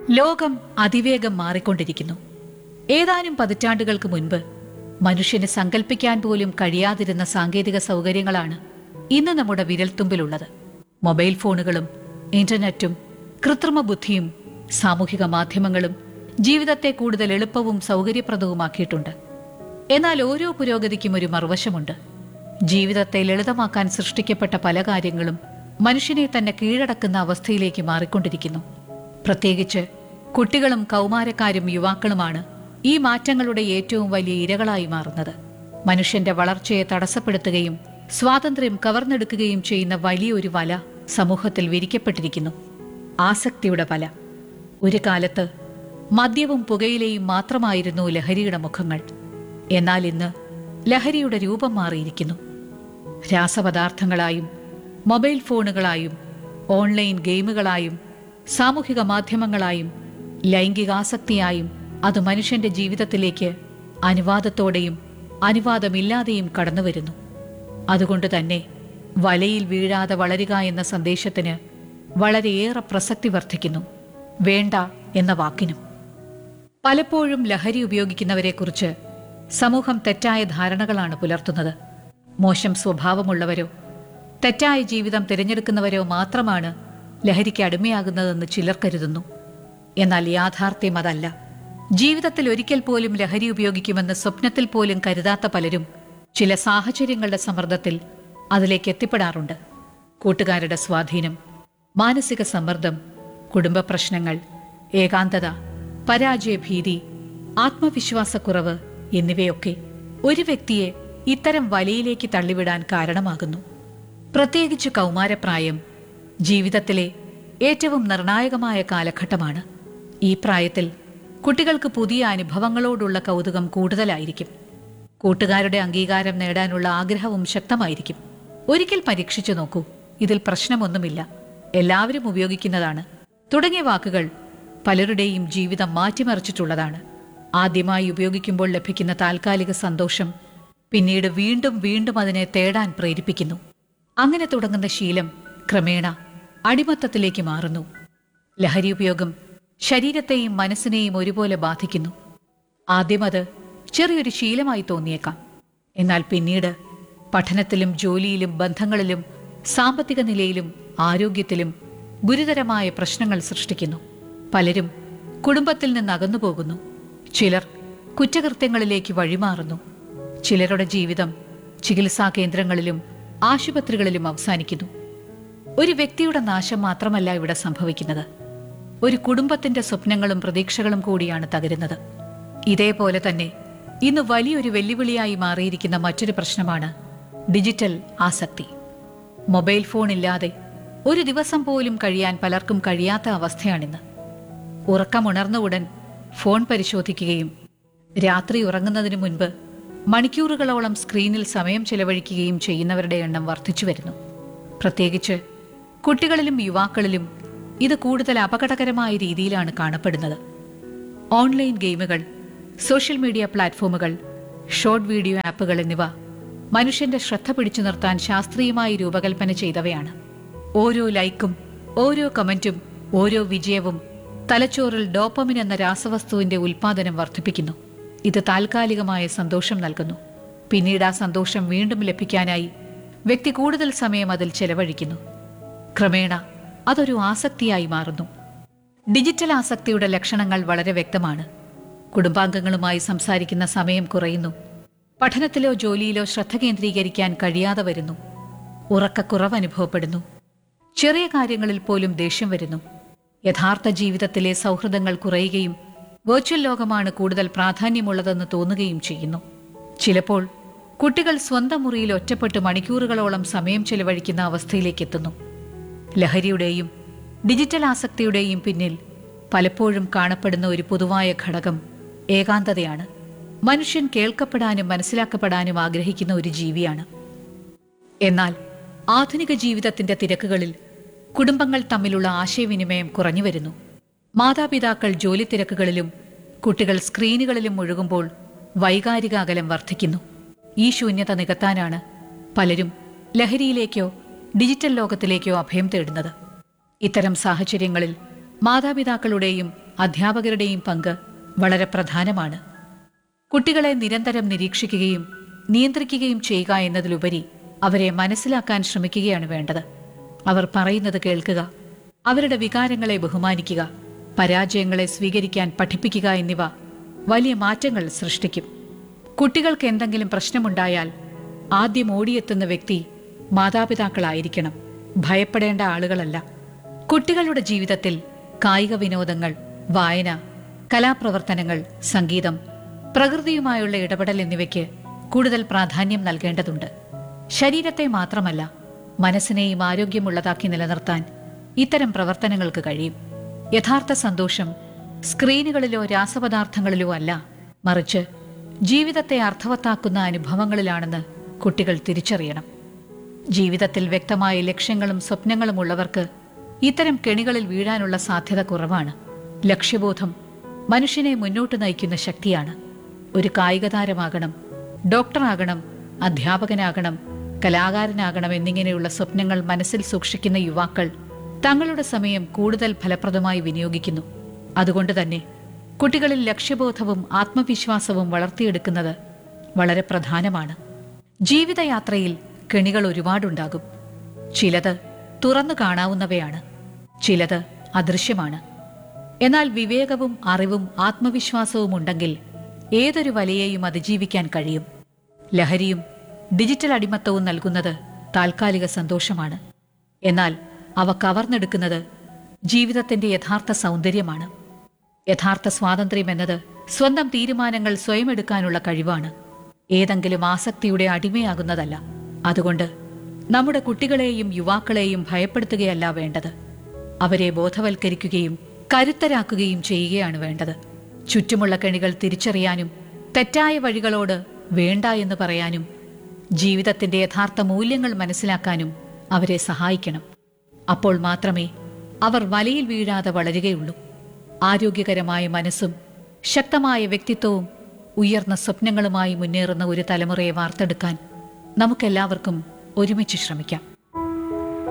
ലോകം അതിവേഗം മാറിക്കൊണ്ടിരിക്കുന്നു ഏതാനും പതിറ്റാണ്ടുകൾക്ക് മുൻപ് മനുഷ്യന് സങ്കല്പിക്കാൻ പോലും കഴിയാതിരുന്ന സാങ്കേതിക സൗകര്യങ്ങളാണ് ഇന്ന് നമ്മുടെ വിരൽത്തുമ്പിലുള്ളത് മൊബൈൽ ഫോണുകളും ഇന്റർനെറ്റും കൃത്രിമ ബുദ്ധിയും സാമൂഹിക മാധ്യമങ്ങളും ജീവിതത്തെ കൂടുതൽ എളുപ്പവും സൗകര്യപ്രദവുമാക്കിയിട്ടുണ്ട് എന്നാൽ ഓരോ പുരോഗതിക്കും ഒരു മറുവശമുണ്ട് ജീവിതത്തെ ലളിതമാക്കാൻ സൃഷ്ടിക്കപ്പെട്ട പല കാര്യങ്ങളും മനുഷ്യനെ തന്നെ കീഴടക്കുന്ന അവസ്ഥയിലേക്ക് മാറിക്കൊണ്ടിരിക്കുന്നു പ്രത്യേകിച്ച് കുട്ടികളും കൗമാരക്കാരും യുവാക്കളുമാണ് ഈ മാറ്റങ്ങളുടെ ഏറ്റവും വലിയ ഇരകളായി മാറുന്നത് മനുഷ്യന്റെ വളർച്ചയെ തടസ്സപ്പെടുത്തുകയും സ്വാതന്ത്ര്യം കവർന്നെടുക്കുകയും ചെയ്യുന്ന വലിയൊരു വല സമൂഹത്തിൽ വിരിക്കപ്പെട്ടിരിക്കുന്നു ആസക്തിയുടെ വല ഒരു കാലത്ത് മദ്യവും പുകയിലയും മാത്രമായിരുന്നു ലഹരിയുടെ മുഖങ്ങൾ എന്നാൽ ഇന്ന് ലഹരിയുടെ രൂപം മാറിയിരിക്കുന്നു രാസപദാർത്ഥങ്ങളായും മൊബൈൽ ഫോണുകളായും ഓൺലൈൻ ഗെയിമുകളായും സാമൂഹിക മാധ്യമങ്ങളായും ലൈംഗികാസക്തിയായും അത് മനുഷ്യന്റെ ജീവിതത്തിലേക്ക് അനുവാദത്തോടെയും അനുവാദമില്ലാതെയും കടന്നുവരുന്നു അതുകൊണ്ട് തന്നെ വലയിൽ വീഴാതെ വളരുക എന്ന സന്ദേശത്തിന് വളരെയേറെ പ്രസക്തി വർദ്ധിക്കുന്നു വേണ്ട എന്ന വാക്കിനും പലപ്പോഴും ലഹരി ഉപയോഗിക്കുന്നവരെക്കുറിച്ച് സമൂഹം തെറ്റായ ധാരണകളാണ് പുലർത്തുന്നത് മോശം സ്വഭാവമുള്ളവരോ തെറ്റായ ജീവിതം തിരഞ്ഞെടുക്കുന്നവരോ മാത്രമാണ് ലഹരിക്ക് അടിമയാകുന്നതെന്ന് ചിലർ കരുതുന്നു എന്നാൽ യാഥാർത്ഥ്യം അതല്ല ജീവിതത്തിൽ ഒരിക്കൽ പോലും ലഹരി ഉപയോഗിക്കുമെന്ന് സ്വപ്നത്തിൽ പോലും കരുതാത്ത പലരും ചില സാഹചര്യങ്ങളുടെ സമ്മർദ്ദത്തിൽ അതിലേക്ക് എത്തിപ്പെടാറുണ്ട് കൂട്ടുകാരുടെ സ്വാധീനം മാനസിക സമ്മർദ്ദം കുടുംബ പ്രശ്നങ്ങൾ ഏകാന്തത പരാജയഭീതി ആത്മവിശ്വാസക്കുറവ് എന്നിവയൊക്കെ ഒരു വ്യക്തിയെ ഇത്തരം വലയിലേക്ക് തള്ളിവിടാൻ കാരണമാകുന്നു പ്രത്യേകിച്ച് കൗമാരപ്രായം ജീവിതത്തിലെ ഏറ്റവും നിർണായകമായ കാലഘട്ടമാണ് ഈ പ്രായത്തിൽ കുട്ടികൾക്ക് പുതിയ അനുഭവങ്ങളോടുള്ള കൗതുകം കൂടുതലായിരിക്കും കൂട്ടുകാരുടെ അംഗീകാരം നേടാനുള്ള ആഗ്രഹവും ശക്തമായിരിക്കും ഒരിക്കൽ പരീക്ഷിച്ചു നോക്കൂ ഇതിൽ പ്രശ്നമൊന്നുമില്ല എല്ലാവരും ഉപയോഗിക്കുന്നതാണ് തുടങ്ങിയ വാക്കുകൾ പലരുടെയും ജീവിതം മാറ്റിമറിച്ചിട്ടുള്ളതാണ് ആദ്യമായി ഉപയോഗിക്കുമ്പോൾ ലഭിക്കുന്ന താൽക്കാലിക സന്തോഷം പിന്നീട് വീണ്ടും വീണ്ടും അതിനെ തേടാൻ പ്രേരിപ്പിക്കുന്നു അങ്ങനെ തുടങ്ങുന്ന ശീലം ക്രമേണ അടിമത്തത്തിലേക്ക് മാറുന്നു ലഹരി ഉപയോഗം ശരീരത്തെയും മനസ്സിനെയും ഒരുപോലെ ബാധിക്കുന്നു ആദ്യം അത് ചെറിയൊരു ശീലമായി തോന്നിയേക്കാം എന്നാൽ പിന്നീട് പഠനത്തിലും ജോലിയിലും ബന്ധങ്ങളിലും സാമ്പത്തിക നിലയിലും ആരോഗ്യത്തിലും ഗുരുതരമായ പ്രശ്നങ്ങൾ സൃഷ്ടിക്കുന്നു പലരും കുടുംബത്തിൽ നിന്ന് അകന്നു പോകുന്നു ചിലർ കുറ്റകൃത്യങ്ങളിലേക്ക് വഴിമാറുന്നു ചിലരുടെ ജീവിതം ചികിത്സാ കേന്ദ്രങ്ങളിലും ആശുപത്രികളിലും അവസാനിക്കുന്നു ഒരു വ്യക്തിയുടെ നാശം മാത്രമല്ല ഇവിടെ സംഭവിക്കുന്നത് ഒരു കുടുംബത്തിന്റെ സ്വപ്നങ്ങളും പ്രതീക്ഷകളും കൂടിയാണ് തകരുന്നത് ഇതേപോലെ തന്നെ ഇന്ന് വലിയൊരു വെല്ലുവിളിയായി മാറിയിരിക്കുന്ന മറ്റൊരു പ്രശ്നമാണ് ഡിജിറ്റൽ ആസക്തി മൊബൈൽ ഫോൺ ഇല്ലാതെ ഒരു ദിവസം പോലും കഴിയാൻ പലർക്കും കഴിയാത്ത അവസ്ഥയാണിന്ന് ഉറക്കമുണർന്ന ഉടൻ ഫോൺ പരിശോധിക്കുകയും രാത്രി ഉറങ്ങുന്നതിന് മുൻപ് മണിക്കൂറുകളോളം സ്ക്രീനിൽ സമയം ചെലവഴിക്കുകയും ചെയ്യുന്നവരുടെ എണ്ണം വർദ്ധിച്ചു വരുന്നു പ്രത്യേകിച്ച് കുട്ടികളിലും യുവാക്കളിലും ഇത് കൂടുതൽ അപകടകരമായ രീതിയിലാണ് കാണപ്പെടുന്നത് ഓൺലൈൻ ഗെയിമുകൾ സോഷ്യൽ മീഡിയ പ്ലാറ്റ്ഫോമുകൾ ഷോർട്ട് വീഡിയോ ആപ്പുകൾ എന്നിവ മനുഷ്യന്റെ ശ്രദ്ധ പിടിച്ചു നിർത്താൻ ശാസ്ത്രീയമായി രൂപകൽപ്പന ചെയ്തവയാണ് ഓരോ ലൈക്കും ഓരോ കമന്റും ഓരോ വിജയവും തലച്ചോറിൽ ഡോപ്പമിൻ എന്ന രാസവസ്തുവിന്റെ ഉൽപാദനം വർദ്ധിപ്പിക്കുന്നു ഇത് താൽക്കാലികമായ സന്തോഷം നൽകുന്നു പിന്നീട് ആ സന്തോഷം വീണ്ടും ലഭിക്കാനായി വ്യക്തി കൂടുതൽ സമയം അതിൽ ചെലവഴിക്കുന്നു ക്രമേണ അതൊരു ആസക്തിയായി മാറുന്നു ഡിജിറ്റൽ ആസക്തിയുടെ ലക്ഷണങ്ങൾ വളരെ വ്യക്തമാണ് കുടുംബാംഗങ്ങളുമായി സംസാരിക്കുന്ന സമയം കുറയുന്നു പഠനത്തിലോ ജോലിയിലോ ശ്രദ്ധ കേന്ദ്രീകരിക്കാൻ കഴിയാതെ വരുന്നു ഉറക്കക്കുറവ് അനുഭവപ്പെടുന്നു ചെറിയ കാര്യങ്ങളിൽ പോലും ദേഷ്യം വരുന്നു യഥാർത്ഥ ജീവിതത്തിലെ സൗഹൃദങ്ങൾ കുറയുകയും വെർച്വൽ ലോകമാണ് കൂടുതൽ പ്രാധാന്യമുള്ളതെന്ന് തോന്നുകയും ചെയ്യുന്നു ചിലപ്പോൾ കുട്ടികൾ സ്വന്തം മുറിയിൽ ഒറ്റപ്പെട്ട് മണിക്കൂറുകളോളം സമയം ചെലവഴിക്കുന്ന അവസ്ഥയിലേക്ക് എത്തുന്നു ലഹരിയുടെയും ഡിജിറ്റൽ ആസക്തിയുടെയും പിന്നിൽ പലപ്പോഴും കാണപ്പെടുന്ന ഒരു പൊതുവായ ഘടകം ഏകാന്തതയാണ് മനുഷ്യൻ കേൾക്കപ്പെടാനും മനസ്സിലാക്കപ്പെടാനും ആഗ്രഹിക്കുന്ന ഒരു ജീവിയാണ് എന്നാൽ ആധുനിക ജീവിതത്തിന്റെ തിരക്കുകളിൽ കുടുംബങ്ങൾ തമ്മിലുള്ള ആശയവിനിമയം കുറഞ്ഞു വരുന്നു മാതാപിതാക്കൾ ജോലി തിരക്കുകളിലും കുട്ടികൾ സ്ക്രീനുകളിലും മുഴുകുമ്പോൾ വൈകാരിക അകലം വർദ്ധിക്കുന്നു ഈ ശൂന്യത നികത്താനാണ് പലരും ലഹരിയിലേക്കോ ഡിജിറ്റൽ ലോകത്തിലേക്കോ അഭയം തേടുന്നത് ഇത്തരം സാഹചര്യങ്ങളിൽ മാതാപിതാക്കളുടെയും അധ്യാപകരുടെയും പങ്ക് വളരെ പ്രധാനമാണ് കുട്ടികളെ നിരന്തരം നിരീക്ഷിക്കുകയും നിയന്ത്രിക്കുകയും ചെയ്യുക എന്നതിലുപരി അവരെ മനസ്സിലാക്കാൻ ശ്രമിക്കുകയാണ് വേണ്ടത് അവർ പറയുന്നത് കേൾക്കുക അവരുടെ വികാരങ്ങളെ ബഹുമാനിക്കുക പരാജയങ്ങളെ സ്വീകരിക്കാൻ പഠിപ്പിക്കുക എന്നിവ വലിയ മാറ്റങ്ങൾ സൃഷ്ടിക്കും കുട്ടികൾക്ക് എന്തെങ്കിലും പ്രശ്നമുണ്ടായാൽ ആദ്യം ഓടിയെത്തുന്ന വ്യക്തി മാതാപിതാക്കളായിരിക്കണം ഭയപ്പെടേണ്ട ആളുകളല്ല കുട്ടികളുടെ ജീവിതത്തിൽ കായിക വിനോദങ്ങൾ വായന കലാപ്രവർത്തനങ്ങൾ സംഗീതം പ്രകൃതിയുമായുള്ള ഇടപെടൽ എന്നിവയ്ക്ക് കൂടുതൽ പ്രാധാന്യം നൽകേണ്ടതുണ്ട് ശരീരത്തെ മാത്രമല്ല മനസ്സിനെയും ആരോഗ്യമുള്ളതാക്കി നിലനിർത്താൻ ഇത്തരം പ്രവർത്തനങ്ങൾക്ക് കഴിയും യഥാർത്ഥ സന്തോഷം സ്ക്രീനുകളിലോ രാസപദാർത്ഥങ്ങളിലോ അല്ല മറിച്ച് ജീവിതത്തെ അർത്ഥവത്താക്കുന്ന അനുഭവങ്ങളിലാണെന്ന് കുട്ടികൾ തിരിച്ചറിയണം ജീവിതത്തിൽ വ്യക്തമായ ലക്ഷ്യങ്ങളും സ്വപ്നങ്ങളും ഉള്ളവർക്ക് ഇത്തരം കെണികളിൽ വീഴാനുള്ള സാധ്യത കുറവാണ് ലക്ഷ്യബോധം മനുഷ്യനെ മുന്നോട്ട് നയിക്കുന്ന ശക്തിയാണ് ഒരു കായിക താരമാകണം ഡോക്ടറാകണം അധ്യാപകനാകണം കലാകാരനാകണം എന്നിങ്ങനെയുള്ള സ്വപ്നങ്ങൾ മനസ്സിൽ സൂക്ഷിക്കുന്ന യുവാക്കൾ തങ്ങളുടെ സമയം കൂടുതൽ ഫലപ്രദമായി വിനിയോഗിക്കുന്നു അതുകൊണ്ട് തന്നെ കുട്ടികളിൽ ലക്ഷ്യബോധവും ആത്മവിശ്വാസവും വളർത്തിയെടുക്കുന്നത് വളരെ പ്രധാനമാണ് ജീവിതയാത്രയിൽ കെണികൾ ഒരുപാടുണ്ടാകും ചിലത് തുറന്നു കാണാവുന്നവയാണ് ചിലത് അദൃശ്യമാണ് എന്നാൽ വിവേകവും അറിവും ആത്മവിശ്വാസവും ഉണ്ടെങ്കിൽ ഏതൊരു വലയെയും അതിജീവിക്കാൻ കഴിയും ലഹരിയും ഡിജിറ്റൽ അടിമത്തവും നൽകുന്നത് താൽക്കാലിക സന്തോഷമാണ് എന്നാൽ അവ കവർന്നെടുക്കുന്നത് ജീവിതത്തിന്റെ യഥാർത്ഥ സൗന്ദര്യമാണ് യഥാർത്ഥ സ്വാതന്ത്ര്യം എന്നത് സ്വന്തം തീരുമാനങ്ങൾ സ്വയം എടുക്കാനുള്ള കഴിവാണ് ഏതെങ്കിലും ആസക്തിയുടെ അടിമയാകുന്നതല്ല അതുകൊണ്ട് നമ്മുടെ കുട്ടികളെയും യുവാക്കളെയും ഭയപ്പെടുത്തുകയല്ല വേണ്ടത് അവരെ ബോധവൽക്കരിക്കുകയും കരുത്തരാക്കുകയും ചെയ്യുകയാണ് വേണ്ടത് ചുറ്റുമുള്ള കെണികൾ തിരിച്ചറിയാനും തെറ്റായ വഴികളോട് വേണ്ട എന്ന് പറയാനും ജീവിതത്തിന്റെ യഥാർത്ഥ മൂല്യങ്ങൾ മനസ്സിലാക്കാനും അവരെ സഹായിക്കണം അപ്പോൾ മാത്രമേ അവർ വലയിൽ വീഴാതെ വളരുകയുള്ളൂ ആരോഗ്യകരമായ മനസ്സും ശക്തമായ വ്യക്തിത്വവും ഉയർന്ന സ്വപ്നങ്ങളുമായി മുന്നേറുന്ന ഒരു തലമുറയെ വാർത്തെടുക്കാൻ നമുക്കെല്ലാവർക്കും ഒരുമിച്ച് ശ്രമിക്കാം